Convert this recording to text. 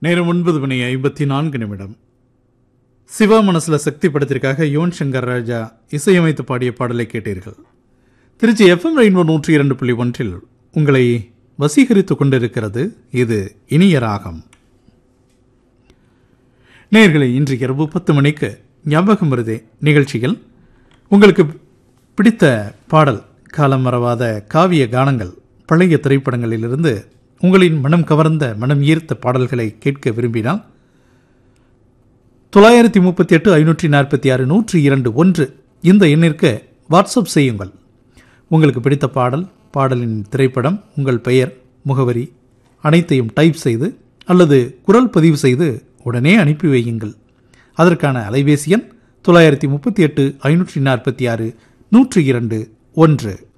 நேரம் ஒன்பது மணி ஐம்பத்தி நான்கு நிமிடம் சிவா மனசுல சக்தி படத்திற்காக யுவன் சங்கர் ராஜா இசையமைத்து பாடிய பாடலை கேட்டீர்கள் திருச்சி எஃப்எம் ரெயின்போ நூற்றி இரண்டு புள்ளி ஒன்றில் உங்களை வசீகரித்துக் கொண்டிருக்கிறது இது இனிய ராகம் நேர்களை இன்று இரவு பத்து மணிக்கு ஞாபகம் வருதே நிகழ்ச்சியில் உங்களுக்கு பிடித்த பாடல் காலம் மறவாத காவிய கானங்கள் பழைய திரைப்படங்களிலிருந்து உங்களின் மனம் கவர்ந்த மனம் ஈர்த்த பாடல்களை கேட்க விரும்பினால் தொள்ளாயிரத்தி முப்பத்தி எட்டு ஐநூற்றி நாற்பத்தி ஆறு நூற்றி இரண்டு ஒன்று இந்த எண்ணிற்கு வாட்ஸ்அப் செய்யுங்கள் உங்களுக்கு பிடித்த பாடல் பாடலின் திரைப்படம் உங்கள் பெயர் முகவரி அனைத்தையும் டைப் செய்து அல்லது குரல் பதிவு செய்து உடனே அனுப்பி வையுங்கள் அதற்கான அலைபேசி எண் தொள்ளாயிரத்தி முப்பத்தி எட்டு ஐநூற்றி நாற்பத்தி ஆறு நூற்றி இரண்டு ஒன்று